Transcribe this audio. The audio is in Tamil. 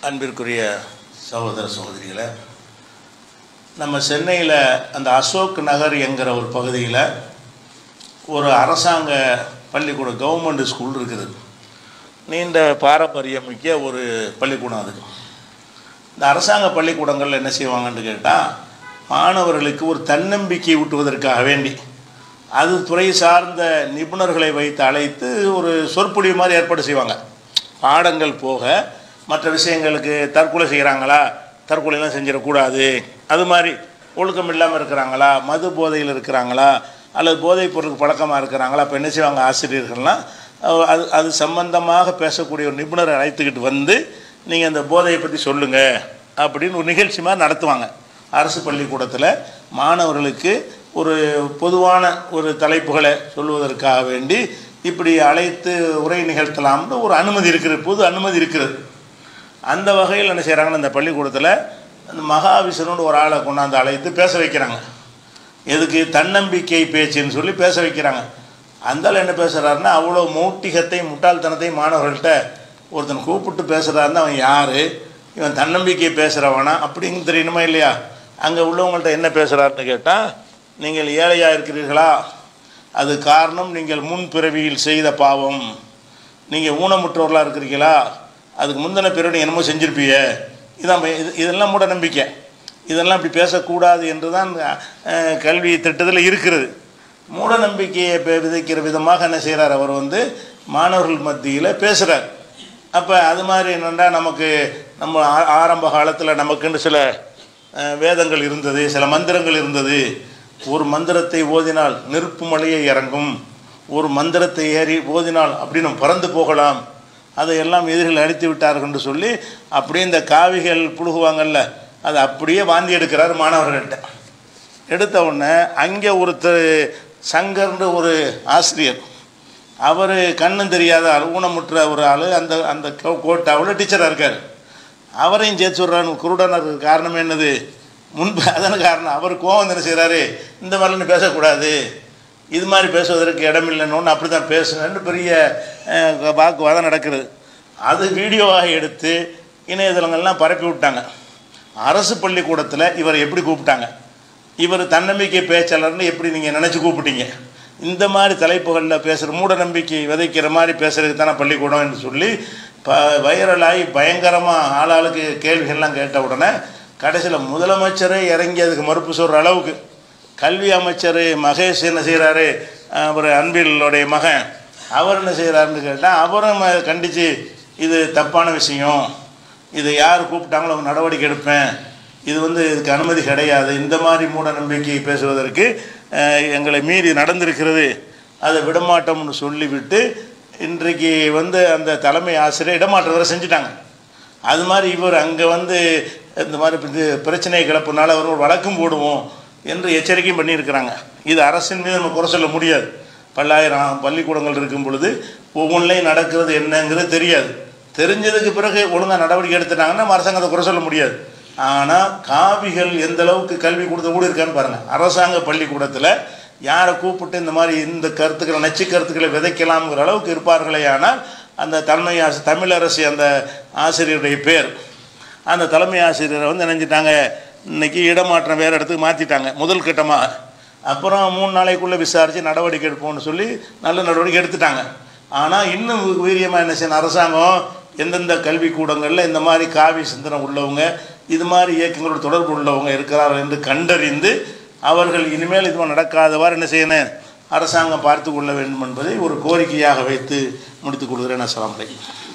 அன்பிற்குரிய சகோதர சகோதரிகளை நம்ம சென்னையில் அந்த அசோக் நகர் என்கிற ஒரு பகுதியில் ஒரு அரசாங்க பள்ளிக்கூடம் கவர்மெண்ட் ஸ்கூல் இருக்குது நீண்ட பாரம்பரியம் மிக்க ஒரு பள்ளிக்கூடம் அது இந்த அரசாங்க பள்ளிக்கூடங்களில் என்ன செய்வாங்கன்னு கேட்டால் மாணவர்களுக்கு ஒரு தன்னம்பிக்கை ஊட்டுவதற்காக வேண்டி அது துறை சார்ந்த நிபுணர்களை வைத்து அழைத்து ஒரு சொற்பொழிவு மாதிரி ஏற்பாடு செய்வாங்க பாடங்கள் போக மற்ற விஷயங்களுக்கு தற்கொலை செய்கிறாங்களா தற்கொலைலாம் செஞ்சிடக்கூடாது அது மாதிரி ஒழுக்கம் இல்லாமல் இருக்கிறாங்களா மது போதையில் இருக்கிறாங்களா அல்லது போதைப் பொருளுக்கு பழக்கமாக இருக்கிறாங்களா அப்போ என்ன செய்வாங்க ஆசிரியர்கள்லாம் அஹ் அது அது சம்பந்தமாக பேசக்கூடிய ஒரு நிபுணரை அழைத்துக்கிட்டு வந்து நீங்கள் அந்த போதையை பற்றி சொல்லுங்கள் அப்படின்னு ஒரு நிகழ்ச்சி மாதிரி நடத்துவாங்க அரசு பள்ளிக்கூடத்தில் மாணவர்களுக்கு ஒரு பொதுவான ஒரு தலைப்புகளை சொல்லுவதற்காக வேண்டி இப்படி அழைத்து உரை நிகழ்த்தலாம்னு ஒரு அனுமதி இருக்கிறது பொது அனுமதி இருக்கிறது அந்த வகையில் என்ன செய்கிறாங்கன்னா இந்த பள்ளிக்கூடத்தில் அந்த மகாவிஷ்ணுன்னு ஒரு ஆளை கொண்டாந்து அழைத்து பேச வைக்கிறாங்க எதுக்கு தன்னம்பிக்கை பேச்சுன்னு சொல்லி பேச வைக்கிறாங்க அந்த ஆள் என்ன பேசுகிறாருன்னா அவ்வளோ மௌட்டிகத்தை முட்டாள்தனத்தை மாணவர்கள்ட்ட ஒருத்தன் கூப்பிட்டு பேசுகிறாருன்னா அவன் யார் இவன் தன்னம்பிக்கை பேசுகிறவனா அப்படிங்கிறது தெரியணுமா இல்லையா அங்கே உள்ளவங்கள்ட்ட என்ன பேசுகிறாருன்னு கேட்டால் நீங்கள் ஏழையாக இருக்கிறீர்களா அது காரணம் நீங்கள் முன் பிறவியில் செய்த பாவம் நீங்கள் ஊனமுற்றவர்களாக இருக்கிறீங்களா அதுக்கு முந்தின பிறகு என்னமோ செஞ்சிருப்பீங்க இதான் இது இதெல்லாம் மூட நம்பிக்கை இதெல்லாம் இப்படி பேசக்கூடாது என்று தான் அஹ், கல்வி திட்டத்தில் இருக்கிறது மூட நம்பிக்கையை பெ- விதைக்கிற விதமாக என்ன செய்கிறார் அவர் வந்து மாணவர்கள் மத்தியில் பேசுகிறார் அப்போ அது மாதிரி என்னென்னா நமக்கு நம்ம ஆ- ஆரம்ப காலத்தில் நமக்குன்னு சில அஹ், வேதங்கள் இருந்தது சில மந்திரங்கள் இருந்தது ஒரு மந்திரத்தை ஓதினால் நெருப்பு மலையை இறங்கும் ஒரு மந்திரத்தை ஏறி ஓதினால் அப்படி நம்ம பறந்து போகலாம் அதையெல்லாம் எதிரிகள் அடித்து விட்டார்கள் என்று சொல்லி அப்படியே இந்த காவிகள் புழுகுவாங்கல்ல அதை அப்படியே வாந்தி எடுக்கிறார் மாணவர்கள்ட்ட எடுத்த உடனே அங்கே ஒருத்தர் சங்கர்ன்ற ஒரு ஆசிரியர் அவர் கண்ணும் தெரியாத ஆள் ஊனமுற்ற ஒரு ஆள் அந்த அந்த கோ- கோட்டாவில் டீச்சராக இருக்கார் அவரையும் சேர்த்து விட்றான்னு குருடனாக இருக்கிற காரணம் என்னது முன்பு அதன காரணம் அவர் கோவம் என்ன செய்கிறாரு இந்த மாதிரிலாம் பேசக்கூடாது இது மாதிரி பேசுவதற்கு இடமில்லைன்னு அப்படி தான் பேசுனேன்னு பெரிய அஹ், வாக்குவாதம் நடக்கிறது அது வீடியோவாக எடுத்து இணையதளங்கள்லாம் பரப்பி விட்டாங்க அரசு பள்ளிக்கூடத்தில் இவரை எப்படி கூப்பிட்டாங்க இவர் தன்னம்பிக்கை பேச்சாளர்னு எப்படி நீங்கள் நினச்சி கூப்பிட்டீங்க இந்த மாதிரி தலைப்புகளில் பேசுகிற மூட நம்பிக்கை விதைக்கிற மாதிரி பேசுறதுக்கு தானே பள்ளிக்கூடம் என்று சொல்லி ப வைரலாகி பயங்கரமாக ஆளாளுக்கு கேள்விகள்லாம் கேட்ட உடனே கடைசியில் முதலமைச்சரே இறங்கி அதுக்கு மறுப்பு சொல்கிற அளவுக்கு கல்வி அமைச்சர் மகேஷ் என்ன செய்கிறாரு அவர் அன்பிலுடைய மகன் அவர் என்ன செய்கிறாருன்னு கேட்டால் அவரும் கண்டித்து இது தப்பான விஷயம் இதை யார் கூப்பிட்டாங்களோ அவங்க நடவடிக்கை எடுப்பேன் இது வந்து இதுக்கு அனுமதி கிடையாது இந்த மாதிரி மூட நம்பிக்கை பேசுவதற்கு அஹ், எங்களை மீறி நடந்திருக்கிறது அதை விடமாட்டோம்னு சொல்லிவிட்டு இன்றைக்கு வந்து அந்த தலைமை ஆசிரியர் இடமாற்றம் வரை செஞ்சுட்டாங்க அது மாதிரி இவர் அங்கே வந்து இந்த மாதிரி இது பிரச்சனையை கிளப்புனால அவர் ஒரு வழக்கும் போடுவோம் என்று எச்சரிக்கையும் பண்ணியிருக்கிறாங்க இது அரசின் மீது நம்ம குறை சொல்ல முடியாது பல்லாயிரம் பள்ளிக்கூடங்கள் இருக்கும் பொழுது ஒவ்வொன்றிலையும் நடக்கிறது என்னங்கிறது தெரியாது தெரிஞ்சதுக்கு பிறகு ஒழுங்காக நடவடிக்கை எடுத்துட்டாங்கன்னா நம்ம அரசாங்கத்தை குறை சொல்ல முடியாது ஆனால் காவிகள் எந்த அளவுக்கு கல்வி கொடுத்த கூட இருக்கான்னு பாருங்கள் அரசாங்க பள்ளிக்கூடத்தில் யாரை கூப்பிட்டு இந்த மாதிரி இந்த கருத்துக்களை நச்சு கருத்துக்களை விதைக்கலாம்ங்கிற அளவுக்கு இருப்பார்களே ஆனால் அந்த தலைமை ஆசி தமிழரசி அந்த ஆசிரியருடைய பேர் அந்த தலைமை ஆசிரியரை வந்து நினைஞ்சிட்டாங்க இன்னைக்கு இடமாற்றம் வேறு இடத்துக்கு மாற்றிட்டாங்க முதல் கட்டமாக அப்புறம் மூணு நாளைக்குள்ளே விசாரித்து நடவடிக்கை எடுப்போம்னு சொல்லி நல்ல நடவடிக்கை எடுத்துட்டாங்க ஆனால் இன்னும் வீரியமாக என்ன செய்யணும் அரசாங்கம் எந்தெந்த கல்விக்கூடங்களில் இந்த மாதிரி காவி சிந்தனை உள்ளவங்க இது மாதிரி இயக்கங்களோட தொடர்பு உள்ளவங்க இருக்கிறார்கள் என்று கண்டறிந்து அவர்கள் இனிமேல் இதுவும் நடக்காதவாறு என்ன செய்யணும் அரசாங்கம் பார்த்து கொள்ள வேண்டும் என்பதை ஒரு கோரிக்கையாக வைத்து முடித்துக் கொள்கிறேன் அஸ்ஸலாமு அலைக்கும்